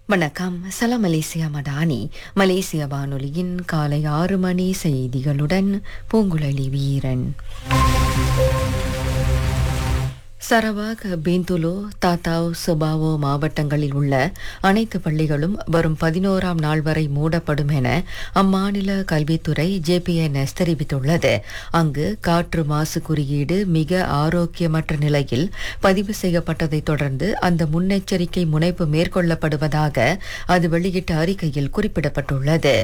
வணக்கம் சலாம் மலேசியா மடானி மலேசிய வானொலியின் காலை ஆறு மணி செய்திகளுடன் பூங்குழலி வீரன் சரவாக் பெந்துலோ தாத்தாவ் சுபாவோ மாவட்டங்களில் உள்ள அனைத்து பள்ளிகளும் வரும் பதினோராம் நாள் வரை மூடப்படும் என அம்மாநில கல்வித்துறை ஜேபிஎன்எஸ் தெரிவித்துள்ளது அங்கு காற்று மாசு குறியீடு மிக ஆரோக்கியமற்ற நிலையில் பதிவு செய்யப்பட்டதைத் தொடர்ந்து அந்த முன்னெச்சரிக்கை முனைப்பு மேற்கொள்ளப்படுவதாக அது வெளியிட்ட அறிக்கையில் குறிப்பிடப்பட்டுள்ளது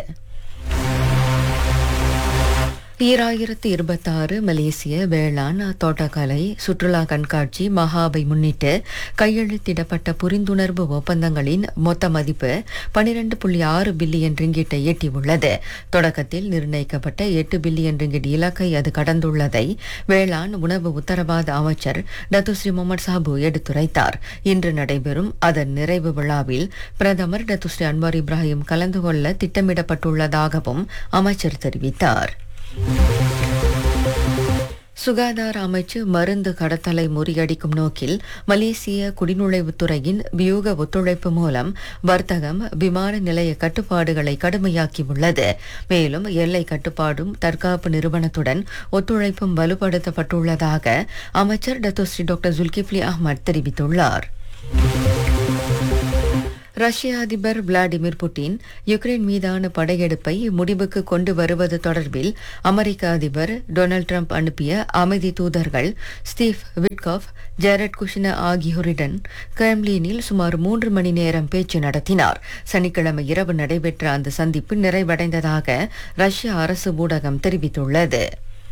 ஈராயிரத்து இருபத்தாறு மலேசிய வேளாண் தோட்டக்கலை சுற்றுலா கண்காட்சி மகாவை முன்னிட்டு கையெழுத்திடப்பட்ட புரிந்துணர்வு ஒப்பந்தங்களின் மொத்த மதிப்பு பனிரெண்டு புள்ளி ஆறு பில்லியன் ரிங்கிட்டை எட்டியுள்ளது தொடக்கத்தில் நிர்ணயிக்கப்பட்ட எட்டு பில்லியன் ரிங்கிட் இலக்கை அது கடந்துள்ளதை வேளாண் உணவு உத்தரவாத அமைச்சர் டத்துஸ்ரீ முகமது சாபு எடுத்துரைத்தார் இன்று நடைபெறும் அதன் நிறைவு விழாவில் பிரதமர் டத்துஸ்ரீ அன்வார் இப்ராஹிம் கலந்து கொள்ள திட்டமிடப்பட்டுள்ளதாகவும் அமைச்சர் தெரிவித்தார் சுகாதார அமைச்சு மருந்து கடத்தலை முறியடிக்கும் நோக்கில் மலேசிய குடிநுழைவுத்துறையின் வியூக ஒத்துழைப்பு மூலம் வர்த்தகம் விமான நிலைய கட்டுப்பாடுகளை கடுமையாக்கியுள்ளது மேலும் எல்லை கட்டுப்பாடும் தற்காப்பு நிறுவனத்துடன் ஒத்துழைப்பும் வலுப்படுத்தப்பட்டுள்ளதாக அமைச்சர் டத்தோஸ்ரீ டாக்டர் ஜுல்கிப்லி அஹ்மத் தெரிவித்துள்ளார் ரஷ்ய அதிபர் விளாடிமிர் புட்டின் யுக்ரைன் மீதான படையெடுப்பை முடிவுக்கு கொண்டு வருவது தொடர்பில் அமெரிக்க அதிபர் டொனால்ட் ட்ரம்ப் அனுப்பிய அமைதி தூதர்கள் ஸ்டீவ் விட்காஃப் ஜெரட் குஷ்ன ஆகியோருடன் கிரெம்லினில் சுமார் மூன்று மணி நேரம் பேச்சு நடத்தினார் சனிக்கிழமை இரவு நடைபெற்ற அந்த சந்திப்பு நிறைவடைந்ததாக ரஷ்ய அரசு ஊடகம் தெரிவித்துள்ளது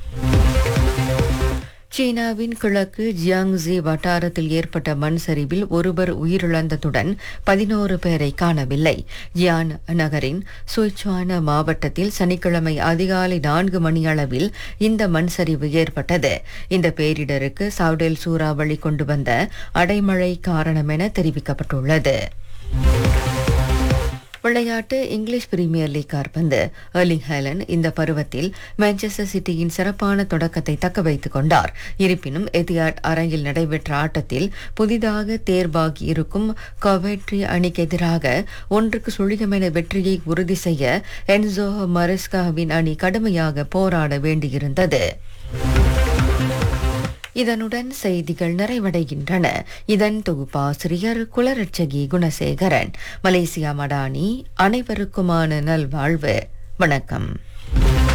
சீனாவின் கிழக்கு ஜியாங்ஸி வட்டாரத்தில் ஏற்பட்ட மண் சரிவில் ஒருவர் உயிரிழந்ததுடன் பதினோரு பேரை காணவில்லை ஜியான் நகரின் சுய்ச்வான மாவட்டத்தில் சனிக்கிழமை அதிகாலை நான்கு மணியளவில் இந்த மண் சரிவு ஏற்பட்டது இந்த பேரிடருக்கு சவுடேல் சூறாவளி கொண்டு வந்த அடைமழை காரணம் என தெரிவிக்கப்பட்டுள்ளது விளையாட்டு இங்கிலீஷ் பிரீமியர் லீக் கார்பந்து எர்லிங் ஹேலன் இந்த பருவத்தில் மான்செஸ்டர் சிட்டியின் சிறப்பான தொடக்கத்தை தக்க வைத்துக் கொண்டார் இருப்பினும் எதியாட் அரங்கில் நடைபெற்ற ஆட்டத்தில் புதிதாக தேர்வாகி இருக்கும் கவெட்ரி அணிக்கு எதிராக ஒன்றுக்கு சுழிகம் என வெற்றியை உறுதி செய்ய என்சோ மரெஸ்காவின் அணி கடுமையாக போராட வேண்டியிருந்தது இதனுடன் செய்திகள் நிறைவடைகின்றன இதன் தொகுப்பாசிரியர் குலரட்சகி குணசேகரன் மலேசியா மடானி அனைவருக்குமான நல்வாழ்வு வணக்கம்